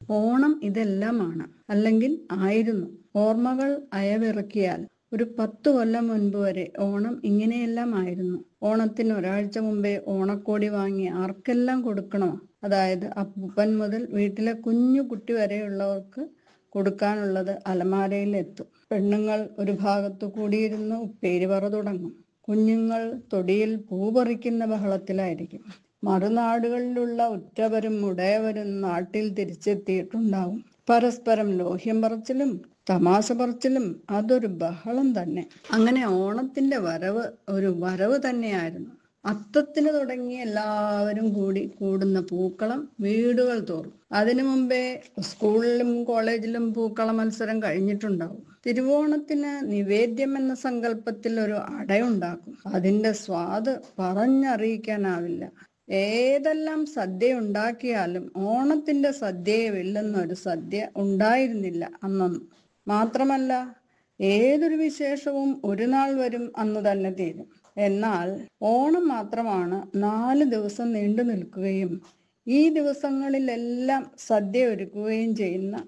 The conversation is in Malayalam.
ഓണം ഇതെല്ലാമാണ് അല്ലെങ്കിൽ ആയിരുന്നു ഓർമ്മകൾ അയവിറക്കിയാൽ ഒരു പത്തു കൊല്ലം മുൻപ് വരെ ഓണം ഇങ്ങനെയെല്ലാം ആയിരുന്നു ഓണത്തിന് ഒരാഴ്ച മുമ്പേ ഓണക്കോടി വാങ്ങി ആർക്കെല്ലാം കൊടുക്കണോ അതായത് അപ്പൂപ്പൻ മുതൽ വീട്ടിലെ കുഞ്ഞു കുട്ടി വരെയുള്ളവർക്ക് കൊടുക്കാനുള്ളത് അലമാരയിൽ എത്തും പെണ്ണുങ്ങൾ ഒരു ഭാഗത്തു കൂടിയിരുന്ന് ഉപ്പേരി പറ തുടങ്ങും കുഞ്ഞുങ്ങൾ തൊടിയിൽ പൂ പറിക്കുന്ന ബഹളത്തിലായിരിക്കും മറുനാടുകളിലുള്ള ഉറ്റവരും ഉടയവരും നാട്ടിൽ തിരിച്ചെത്തിയിട്ടുണ്ടാവും പരസ്പരം ലോഹ്യം പറച്ചിലും തമാശ പറച്ചിലും അതൊരു ബഹളം തന്നെ അങ്ങനെ ഓണത്തിന്റെ വരവ് ഒരു വരവ് തന്നെയായിരുന്നു അത്തത്തിന് തുടങ്ങി എല്ലാവരും കൂടി കൂടുന്ന പൂക്കളം വീടുകൾ തോറും അതിനു മുമ്പേ സ്കൂളിലും കോളേജിലും പൂക്കള മത്സരം കഴിഞ്ഞിട്ടുണ്ടാവും തിരുവോണത്തിന് നിവേദ്യം എന്ന സങ്കല്പത്തിൽ ഒരു അടയുണ്ടാക്കും അതിന്റെ സ്വാദ് പറഞ്ഞറിയിക്കാനാവില്ല ഏതെല്ലാം സദ്യ ഉണ്ടാക്കിയാലും ഓണത്തിന്റെ സദ്യയെ വെല്ലുന്നൊരു സദ്യ ഉണ്ടായിരുന്നില്ല അന്നൊന്നും മാത്രമല്ല ഏതൊരു വിശേഷവും ഒരു നാൾ വരും അന്ന് തന്നെ തീരും എന്നാൽ ഓണം മാത്രമാണ് നാല് ദിവസം നീണ്ടു നിൽക്കുകയും ഈ ദിവസങ്ങളിലെല്ലാം സദ്യ ഒരുക്കുകയും ചെയ്യുന്ന